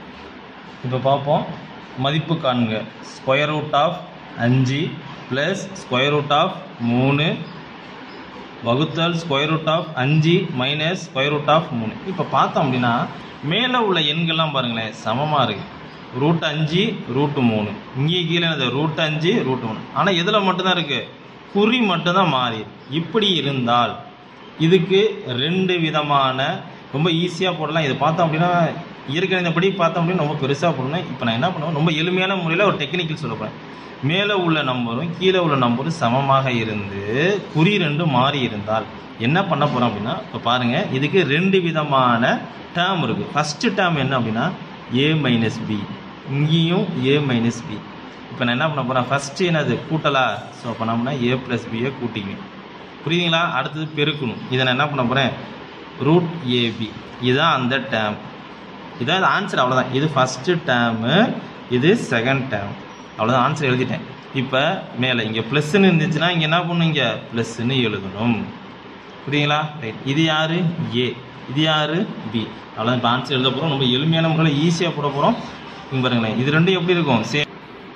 இப்போ பார்ப்போம் மதிப்பு காண்க ஸ்கொயர் ரூட் ஆஃப் அஞ்சு ப்ளஸ் ஸ்கொயர் ரூட் ஆஃப் மூணு வகுத்தல் ஸ்கொயர் ரூட் ஆஃப் அஞ்சு மைனஸ் ஸ்கொயர் ரூட் ஆஃப் மூணு இப்போ பார்த்தோம் அப்படின்னா மேலே உள்ள எண்கள்லாம் பாருங்களேன் சமமாக இருக்குது ரூட் அஞ்சு ரூட்டு மூணு இங்கே கீழே என்னது ரூட் அஞ்சு ரூட் மூணு ஆனால் எதில் மட்டும்தான் இருக்குது குறி மட்டும்தான் மாறி இப்படி இருந்தால் இதுக்கு ரெண்டு விதமான ரொம்ப ஈஸியாக போடலாம் இது பார்த்தோம் அப்படின்னா இயற்கணிதப்படி பார்த்தோம் அப்படின்னா ரொம்ப பெருசாக போடணும் இப்போ நான் என்ன பண்ணுவேன் ரொம்ப எளிமையான முறையில் ஒரு டெக்னிக்கல் சொல்ல போகிறேன் மேலே உள்ள நம்பரும் கீழே உள்ள நம்பரும் சமமாக இருந்து குறி ரெண்டும் மாறி இருந்தால் என்ன பண்ண போகிறோம் அப்படின்னா இப்போ பாருங்கள் இதுக்கு ரெண்டு விதமான டேர்ம் இருக்குது ஃபஸ்ட்டு டேர்ம் என்ன அப்படின்னா ஏ மைனஸ் பி இங்கேயும் ஏ மைனஸ் பி இப்போ நான் என்ன பண்ண போகிறேன் ஃபஸ்ட்டு என்னது கூட்டலா ஸோ பண்ணோம்னா ஏ ப்ளஸ் பியை கூட்டிக்கணும் புரியுதுங்களா அடுத்தது பெருக்கணும் இதை நான் என்ன பண்ண போகிறேன் ரூட் ஏபி இதுதான் அந்த டேர்ம் இதான் ஆன்சர் அவ்வளோதான் இது ஃபஸ்ட்டு டேர்மு இது செகண்ட் டேர்ம் அவ்வளோதான் ஆன்சர் எழுதிட்டேன் இப்போ மேலே இங்கே ப்ளஸ்ன்னு இருந்துச்சுன்னா இங்கே என்ன பண்ணணும் இங்கே ப்ளஸ்ன்னு எழுதணும் புரியுங்களா ரைட் இது யார் ஏ இது யார் பி அவ்வளோதான் இப்போ ஆன்சர் எழுத போகிறோம் ரொம்ப எளிமையான முறையில் ஈஸியாக போட போகிறோம் இங்கே பாருங்களேன் இது ரெண்டும் எப்படி இருக்கும் சேம்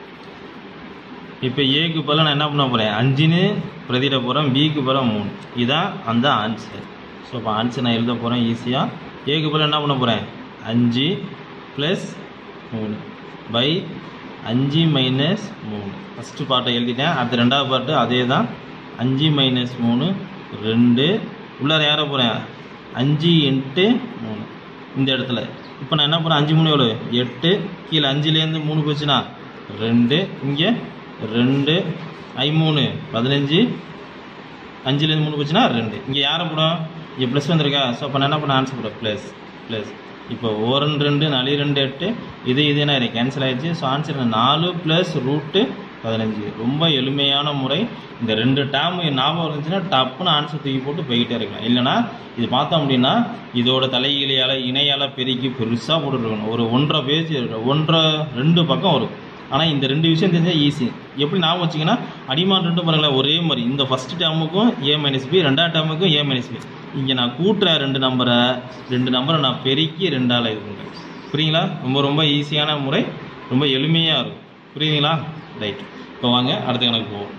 இப்போ ஏக்கு பதிலாக நான் என்ன பண்ண போகிறேன் அஞ்சுன்னு பிரதியிட போகிறேன் பிக்கு பதிலாக மூணு இதான் அந்த ஆன்சர் ஸோ இப்போ ஆன்சர் நான் எழுத போகிறேன் ஈஸியாக ஏக்கு பதிலாக என்ன பண்ண போகிறேன் அஞ்சு ப்ளஸ் மூணு பை அஞ்சு மைனஸ் மூணு ஃபஸ்ட்டு பார்ட்டை எழுதிட்டேன் அடுத்த ரெண்டாவது பார்ட்டு அதே தான் அஞ்சு மைனஸ் மூணு ரெண்டு உள்ளார யார போகிறேன் அஞ்சு இன்ட்டு மூணு இந்த இடத்துல இப்போ நான் என்ன பண்ணுறேன் அஞ்சு மூணு எவ்வளோ எட்டு கீழே அஞ்சுலேருந்து மூணு போச்சுன்னா ரெண்டு இங்கே ரெண்டு ஐ மூணு பதினஞ்சு அஞ்சுலேருந்து மூணு போச்சுன்னா ரெண்டு இங்கே யாரை போடும் இங்கே ப்ளஸ் வந்திருக்கா ஸோ அப்போ நான் என்ன பண்ண ஆன்சர் போட ப்ளஸ் ப்ளஸ் இப்போ ஓரன் ரெண்டு நாலு ரெண்டு எட்டு இது இது என்ன எனக்கு கேன்சல் ஆயிடுச்சு ஸோ ஆன்சர் நாலு ப்ளஸ் ரூட்டு பதினஞ்சு ரொம்ப எளிமையான முறை இந்த ரெண்டு டேர்ம் ஞாபகம் இருந்துச்சுன்னா டப்புன்னு ஆன்சர் தூக்கி போட்டு போய்கிட்டே இருக்கலாம் இல்லைனா இது பார்த்தோம் அப்படின்னா இதோட தலைகீழியால் இணையால் பெருக்கி பெருசாக போட்டுருக்கணும் ஒரு ஒன்றரை பேஜ் ஒன்றரை ரெண்டு பக்கம் வரும் ஆனால் இந்த ரெண்டு விஷயம் தெரிஞ்சால் ஈஸி எப்படி ஞாபகம் வச்சிங்கன்னா அடிமான் ரெண்டும் பாருங்களேன் ஒரே மாதிரி இந்த ஃபஸ்ட் டேர்முக்கும் ஏ மைனஸ் பி ரெண்டாவது டேர்முக்கும் ஏ மைனஸ் பி இங்கே நான் கூட்டுற ரெண்டு நம்பரை ரெண்டு நம்பரை நான் பெருக்கி ரெண்டால் இது பண்ணுறேன் புரியுங்களா ரொம்ப ரொம்ப ஈஸியான முறை ரொம்ப எளிமையாக இருக்கும் புரியுதுங்களா ரைட் இப்போ வாங்க அடுத்த கணக்கு போவோம்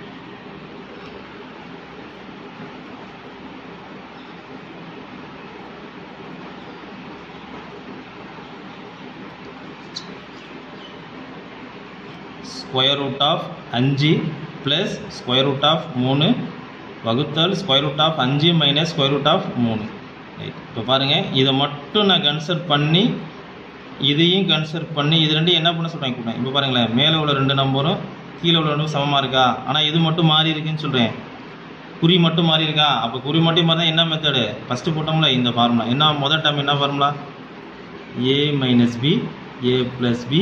ஸ்கொயர் ரூட் ஆஃப் அஞ்சு ப்ளஸ் ஸ்கொயர் ரூட் ஆஃப் மூணு வகுத்தல் ஸ்கொயர் ரூட் ஆஃப் அஞ்சு மைனஸ் ஸ்கொயர் ரூட் ஆஃப் மூணு ரைட் இப்போ பாருங்கள் இதை மட்டும் நான் கன்சிடர் பண்ணி இதையும் கன்சிடர் பண்ணி இது ரெண்டும் என்ன பண்ண சொல்கிறேன் கூட இப்போ பாருங்களேன் மேலே உள்ள ரெண்டு நம்பரும் கீழே உள்ள ரெண்டும் சமமாக இருக்கா ஆனால் இது மட்டும் மாறி இருக்குன்னு சொல்கிறேன் குறி மட்டும் மாறி இருக்கா அப்போ குறி மட்டும் மாறி என்ன மெத்தடு ஃபஸ்ட்டு போட்டோம்ல இந்த ஃபார்முலா என்ன முதல் டைம் என்ன formula A minus B A plus B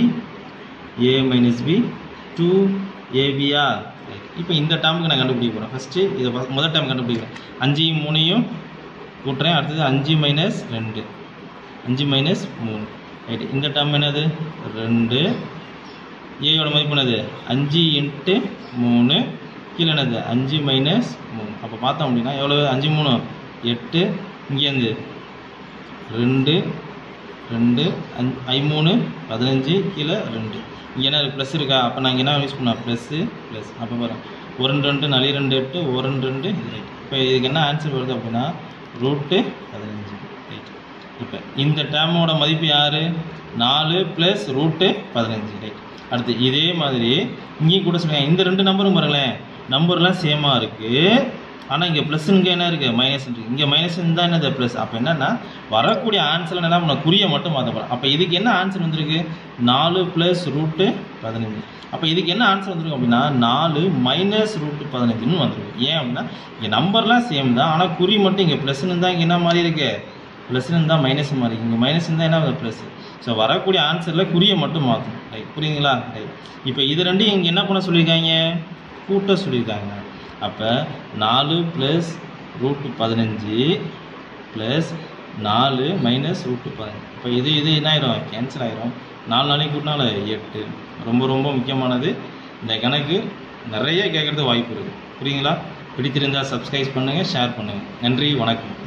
A minus B two ஏபியா இப்போ இந்த டேர்முக்கு நான் கண்டுபிடிக்க போகிறேன் ஃபஸ்ட்டு இதை ஃபஸ்ட் முதல் டைம் கண்டுபிடிக்கிறேன் அஞ்சையும் மூணையும் கூட்டுறேன் அடுத்தது அஞ்சு மைனஸ் ரெண்டு அஞ்சு மைனஸ் மூணு ரைட் இந்த டேர்ம் என்னது ரெண்டு ஏயோட மதிப்பு என்னது அஞ்சு இன்ட்டு மூணு கீழே என்னது அஞ்சு மைனஸ் மூணு அப்போ பார்த்தோம் அப்படின்னா எவ்வளோ அஞ்சு மூணு எட்டு இங்கேருந்து ரெண்டு ரெண்டு அஞ் ஐ மூணு பதினஞ்சு கீழே ரெண்டு இங்கே என்ன ப்ளஸ் இருக்கா அப்போ நான் இங்கே என்ன யூஸ் பண்ணேன் ப்ளஸ்ஸு ப்ளஸ் அப்போ பாருங்க ஒரு ரெண்டு ரெண்டு நாலு ரெண்டு எட்டு ஒரு ரெண்டு ரெண்டு இது ரைட் இப்போ இதுக்கு என்ன ஆன்சர் வருது அப்படின்னா ரூட்டு பதினஞ்சு ரைட் இப்போ இந்த டேர்மோட மதிப்பு யார் நாலு ப்ளஸ் ரூட்டு பதினஞ்சு ரைட் அடுத்து இதே மாதிரி இங்கேயும் கூட சொல்லுங்க இந்த ரெண்டு நம்பரும் பாருங்களேன் நம்பர்லாம் சேமாக இருக்குது ஆனால் இங்கே ப்ளஸ்ஸுங்க என்ன இருக்குது மைனஸ் இருக்குது இங்கே மைனஸ் தான் என்னது ப்ளஸ் அப்போ என்னென்னா வரக்கூடிய ஆன்சரில் என்ன பண்ண குறியை மட்டும் மாற்ற போகிறோம் அப்போ இதுக்கு என்ன ஆன்சர் வந்திருக்கு நாலு ப்ளஸ் ரூட்டு பதினஞ்சு அப்போ இதுக்கு என்ன ஆன்சர் வந்திருக்கு அப்படின்னா நாலு மைனஸ் ரூட்டு பதினஞ்சுன்னு வந்துருக்கு ஏன் அப்படின்னா இங்கே நம்பர்லாம் சேம் தான் ஆனால் குறி மட்டும் இங்கே ப்ளஸ்ன்னு தான் இங்கே என்ன மாதிரி இருக்கு ப்ளஸ்ன்னு தான் மைனஸ் மாதிரி இருக்கு இங்கே மைனஸ் தான் என்ன ப்ளஸ் ஸோ வரக்கூடிய ஆன்சரில் குறியை மட்டும் மாற்றணும் ரைட் புரியுதுங்களா ரைட் இப்போ இது ரெண்டும் இங்கே என்ன பண்ண சொல்லியிருக்காங்க கூட்ட சொல்லியிருக்காங்க அப்போ நாலு ப்ளஸ் ரூட்டு பதினஞ்சு ப்ளஸ் நாலு மைனஸ் ரூட்டு பதினஞ்சு இப்போ இது இது என்ன ஆயிரும் கேன்சல் ஆயிரும் நாலு நாளைக்கு கூட்டினால எட்டு ரொம்ப ரொம்ப முக்கியமானது இந்த கணக்கு நிறைய கேட்குறது வாய்ப்பு இருக்குது புரியுங்களா பிடித்திருந்தால் சப்ஸ்கிரைப் பண்ணுங்கள் ஷேர் பண்ணுங்கள் நன்றி வணக்கம்